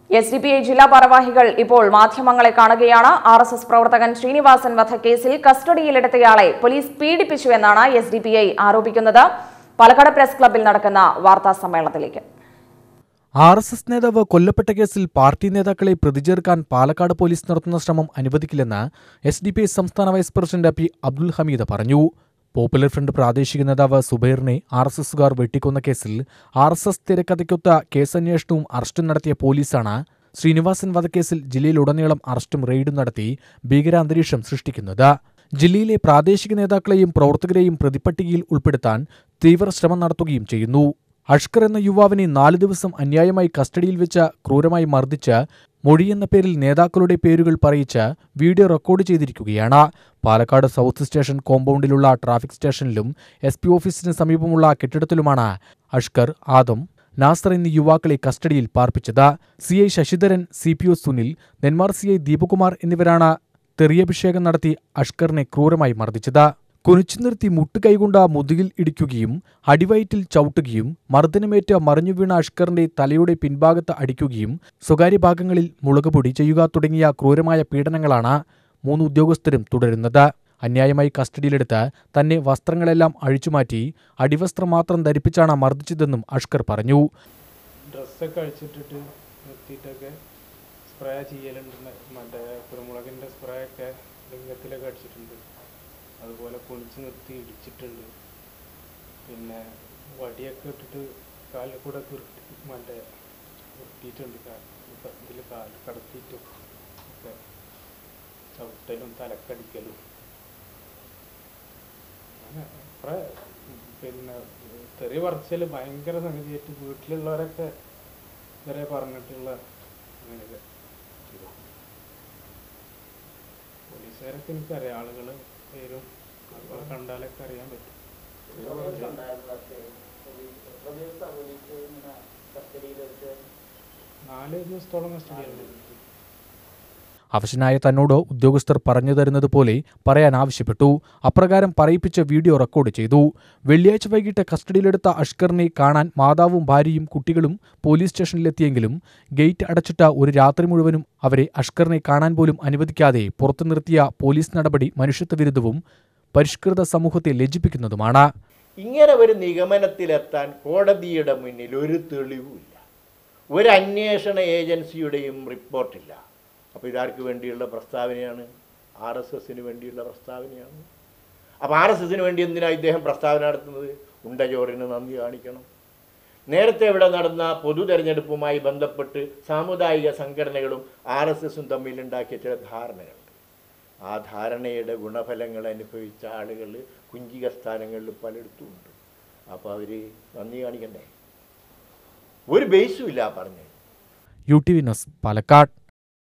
S D P I ജില്ലാ ഭാരവാഹികൾ ഇപ്പോൾ മാധ്യമങ്ങളെ കാണുകയാണ് ആർ എസ് എസ് പ്രവർത്തകൻ ശ്രീനിവാസൻ വധക്കേസിൽ കസ്റ്റഡിയിലെടുത്തയാളെ പോലീസ് പീഡിപ്പിച്ചുവെന്നാണ് എസ് ഡി പി ഐ ആരോപിക്കുന്നത് പാലക്കാട് പ്രസ് ക്ലബ്ബിൽ നടക്കുന്ന വാർത്താ സമ്മേളനത്തിലേക്ക് ആർ എസ് എസ് നേതാവ് കൊല്ലപ്പെട്ട കേസിൽ പാർട്ടി നേതാക്കളെ പ്രതിചേർക്കാൻ പാലക്കാട് പോലീസ് നടത്തുന്ന ശ്രമം അനുവദിക്കില്ലെന്ന് എസ് ഡി പി ഐ സംസ്ഥാന vice president P Abdul Hameed പറഞ്ഞു പോപ്പുലർ ഫ്രണ്ട് പ്രാദേശിക നേതാവ് സുബൈറിനെ ആർ എസ് എസുകാർ വെട്ടിക്കൊന്ന കേസിൽ ആർ എസ് എസ് തിരക്കഥയ്ക്കൊത്ത കേസന്വേഷണവും അറസ്റ്റും നടത്തിയ പോലീസാണ് ശ്രീനിവാസൻ വധക്കേസിൽ ജില്ലയിലുടനീളം അറസ്റ്റും റെയ്ഡും നടത്തി ഭീകരാന്തരീക്ഷം സൃഷ്ടിക്കുന്നത് ജില്ലയിലെ പ്രാദേശിക നേതാക്കളെയും പ്രവർത്തകരെയും പ്രതിപ്പട്ടികയിൽ ഉൾപ്പെടുത്താൻ തീവ്ര ശ്രമം നടത്തുകയും ചെയ്യുന്നു അഷ്കർ എന്ന യുവാവിനെ നാല് ദിവസം അന്യായമായി കസ്റ്റഡിയിൽ വെച്ച് ക്രൂരമായി മർദ്ദിച്ച് മൊഴിയെന്ന പേരിൽ നേതാക്കളുടെ പേരുകൾ പറയിച്ച് വീഡിയോ റെക്കോർഡ് ചെയ്തിരിക്കുകയാണ് പാലക്കാട് സൗത്ത് സ്റ്റേഷൻ കോമ്പൗണ്ടിലുള്ള ട്രാഫിക് സ്റ്റേഷനിലും എസ് പി ഓഫീസിന് സമീപമുള്ള കെട്ടിടത്തിലുമാണ് അഷ്കർ ആദം നാസർ എന്നീ യുവാക്കളെ കസ്റ്റഡിയിൽ പാർപ്പിച്ചത് C I Sasidharan C P O Sunil Nenmara C I Deepakumar എന്നിവരാണ് തെറിയഭിഷേകം നടത്തി അഷ്കറിനെ ക്രൂരമായി മർദ്ദിച്ചത് കുനിച്ചു നിർത്തി മുട്ടുകൈകൊണ്ട് മുതുകിൽ ഇടിക്കുകയും അടിവയറ്റിൽ ചവിട്ടുകയും മർദ്ദനമേറ്റ് മറിഞ്ഞു വീണ അഷ്കറിന്റെ തലയുടെ പിൻഭാഗത്ത് അടിക്കുകയും സ്വകാര്യ ഭാഗങ്ങളിൽ മുളകുപൊടി ചെയ്യുക തുടങ്ങിയ ക്രൂരമായ പീഡനങ്ങളാണ് മൂന്ന് ഉദ്യോഗസ്ഥരും തുടരുന്നത് അന്യായമായി കസ്റ്റഡിയിലെടുത്ത് തന്നെ വസ്ത്രങ്ങളെല്ലാം അഴിച്ചുമാറ്റി അടിവസ്ത്രം മാത്രം ധരിപ്പിച്ചാണ് മർദ്ദിച്ചതെന്നും അഷ്കർ പറഞ്ഞു ഡ്രസ്സൊക്കെ അഴിച്ചിട്ടിട്ട് നിർത്തിയിട്ടൊക്കെ സ്പ്രേ ചെയ്യലുണ്ട് മറ്റേ കുരുമുളകിൻ്റെ സ്പ്രേ ഒക്കെ ലിംഗത്തിലൊക്കെ അടിച്ചിട്ടുണ്ട് അതുപോലെ കുളിച്ച് നിർത്തി ഇടിച്ചിട്ടുണ്ട് പിന്നെ വടിയൊക്കെ ഇട്ടിട്ട് കാലിൽ കൂടെ ഉരുട്ടി മറ്റേ ഉരുട്ടിയിട്ടുണ്ട് ഇതിൽ കാല് കടത്തിയിട്ടും ഒക്കെ ചവിട്ടലും തലക്കടിക്കലും അങ്ങനെ കുറെ പിന്നെ തെറി പറച്ചൽ ഭയങ്കര സംഗതിയായിട്ട് വീട്ടിലുള്ളവരൊക്കെ ഇവരെ പറഞ്ഞിട്ടുള്ള അങ്ങനെയൊക്കെ ചെയ്തു. പോലീസുകാരൊക്കെ എനിക്കറിയാം ആളുകൾ പേരും അതുപോലെ കണ്ടാലൊക്കെ അറിയാൻ പറ്റും നാല് ദിവസത്തോളം കസ്റ്റഡിയിലുണ്ട് അവശനായ തന്നോട് ഉദ്യോഗസ്ഥർ പറഞ്ഞു തരുന്നത് പോലെ പറയാൻ ആവശ്യപ്പെട്ടു അപ്രകാരം പറയിപ്പിച്ച വീഡിയോ റെക്കോർഡ് ചെയ്തു വെള്ളിയാഴ്ച വൈകിട്ട് കസ്റ്റഡിയിലെടുത്ത അഷ്കറിനെ കാണാൻ മാതാവും ഭാര്യയും കുട്ടികളും പോലീസ് സ്റ്റേഷനിലെത്തിയെങ്കിലും ഗേറ്റ് അടച്ചിട്ട ഒരു രാത്രി മുഴുവനും അവരെ അഷ്കറിനെ കാണാൻ പോലും അനുവദിക്കാതെ പുറത്തു നിർത്തിയ പോലീസ് നടപടി മനുഷ്യത്വവിരുദ്ധവും പരിഷ്കൃത സമൂഹത്തെ ലജ്ജിപ്പിക്കുന്നതുമാണ് ഇങ്ങനെ ഒരു നിഗമനത്തിലെത്താൻ കോടതിയുടെ മുന്നിൽ ഒരു തെളിവുമില്ല ഒരു അന്വേഷണ ഏജൻസിയുടെയും റിപ്പോർട്ടില്ല അപ്പോൾ ഇതാർക്ക് വേണ്ടിയുള്ള പ്രസ്താവനയാണ് ആർ എസ് എസിന് വേണ്ടിയുള്ള പ്രസ്താവനയാണ് അപ്പോൾ ആർ എസ് എസിന് വേണ്ടി എന്തിനാണ് ഇദ്ദേഹം പ്രസ്താവന നടത്തുന്നത് ഉണ്ടചോറിന് നന്ദി കാണിക്കണം നേരത്തെ ഇവിടെ നടന്ന പൊതു തെരഞ്ഞെടുപ്പുമായി ബന്ധപ്പെട്ട് സാമുദായിക സംഘടനകളും ആർ എസ് എസും തമ്മിലുണ്ടാക്കിയ ചില ധാരണകളുണ്ട് ആ ധാരണയുടെ ഗുണഫലങ്ങൾ അനുഭവിച്ച ആളുകൾ കുഞ്ചിക സ്ഥാനങ്ങളിൽ പലയിടത്തും ഉണ്ട് അപ്പോൾ അവർ നന്ദി കാണിക്കണ്ടേ ഒരു ബേസും ഇല്ല പറഞ്ഞു U T V news Palakkad